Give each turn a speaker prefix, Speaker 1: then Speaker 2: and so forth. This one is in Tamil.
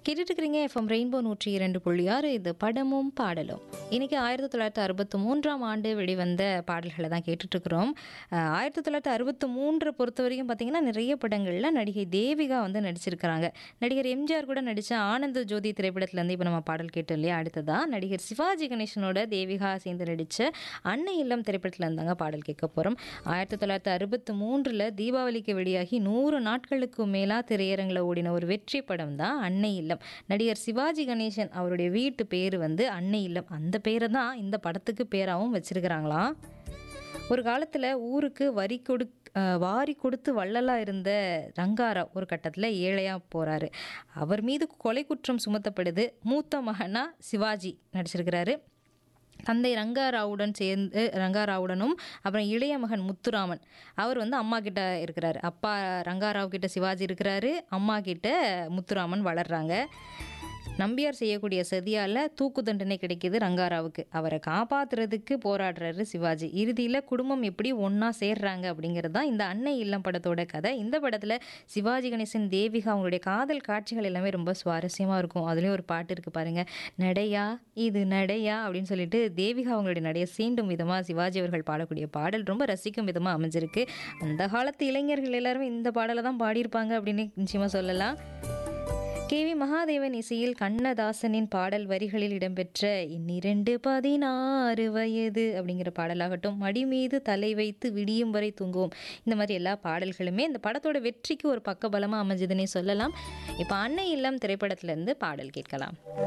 Speaker 1: கேட்டுட்டு இருக்கிறீங்க எஃப்எம் ரெயின்போ நூற்றி இரண்டு புள்ளி ஆறு இது படமும் பாடலும் இன்னைக்கு ஆயிரத்தி தொள்ளாயிரத்தி அறுபத்தி மூன்றாம் ஆண்டு வெளிவந்த பாடல்களை தான் கேட்டுட்டு இருக்கிறோம் அஹ், ஆயிரத்தி தொள்ளாயிரத்தி அறுபத்தி மூன்று பொறுத்த வரைக்கும் பார்த்தீங்கன்னா நிறைய படங்களில் நடிகை தேவிகா வந்து நடிச்சிருக்கிறாங்க நடிகர் எம்ஜிஆர் கூட நடித்த ஆனந்த ஜோதி திரைப்படத்துலேருந்து இப்போ நம்ம பாடல் கேட்டோம் இல்லையா அடுத்ததா நடிகர் சிவாஜி கணேசனோட தேவிகா சேர்ந்து நடித்த அன்னை இல்லம் திரைப்படத்தில் இருந்தாங்க பாடல் கேட்க போகிறோம் ஆயிரத்தி தொள்ளாயிரத்தி அறுபத்தி மூன்றில் தீபாவளிக்கு வெளியாகி நூறு நாட்களுக்கு மேலாக திரையரங்கில் ஓடின ஒரு வெற்றி படம் தான் அன்னை இல்லம் நடிகர் சிவாஜி கணேசன் அவருடைய வீட்டு பேர் வந்து அன்னை இல்லம் அந்த பேரை தான் இந்த படத்துக்கு பேராகவும் வச்சிருக்கிறாங்களாம் ஒரு காலத்தில் ஊருக்கு வரி கொடு அஹ் வாரி கொடுத்து வள்ளலாக இருந்த ரங்காராவ் ஒரு கட்டத்தில் ஏழையாக போகிறாரு அவர் மீது கொலை குற்றம் சுமத்தப்படுது மூத்த மகனா சிவாஜி நடிச்சிருக்கிறாரு தந்தை ரங்காராவுடன் சேர்ந்து ரங்காராவுடனும் அப்புறம் இளைய மகன் முத்துராமன் அவர் வந்து அம்மா கிட்ட இருக்கிறாரு அப்பா ரங்காராவ் கிட்ட சிவாஜி இருக்கிறாரு அம்மா கிட்ட முத்துராமன் வளர்றாங்க நம்பியார் செய்யக்கூடிய சதியால் தூக்கு தண்டனை கிடைக்கிது ரங்காராவுக்கு அவரை காப்பாத்துறதுக்கு போராடுறாரு சிவாஜி இறுதியில் குடும்பம் எப்படி ஒன்றா சேர்றாங்க அப்படிங்கிறது தான் இந்த அன்னை இல்லம் படத்தோட கதை இந்த படத்தில் சிவாஜி கணேசன் தேவிகா அவங்களுடைய காதல் காட்சிகள் எல்லாமே ரொம்ப சுவாரஸ்யமாக இருக்கும் அதுலேயும் ஒரு பாட்டு இருக்குது பாருங்க நடையா இது நடையா அப்படின்னு சொல்லிட்டு தேவிகா அவங்களுடைய நடையை சீண்டும் விதமாக சிவாஜி அவர்கள் பாடக்கூடிய பாடல் ரொம்ப ரசிக்கும் விதமாக அமைஞ்சிருக்கு அந்த காலத்து இளைஞர்கள் எல்லாருமே இந்த பாடலை தான் பாடியிருப்பாங்க அப்படின்னு நிச்சயமாக சொல்லலாம் கே வி மகாதேவன் இசையில் கண்ணதாசனின் பாடல் வரிகளில் இடம்பெற்ற இன்னிரண்டு பதினாறு வயது அப்படிங்கிற பாடலாகட்டும் மடி மீது தலை வைத்து விடியும் வரை தூங்குவோம் இந்த மாதிரி எல்லா பாடல்களுமே இந்த படத்தோட வெற்றிக்கு ஒரு பக்கபலமாக அமைஞ்சதுன்னே சொல்லலாம் இப்போ அன்னை இல்லம் திரைப்படத்திலேருந்து பாடல் கேட்கலாம்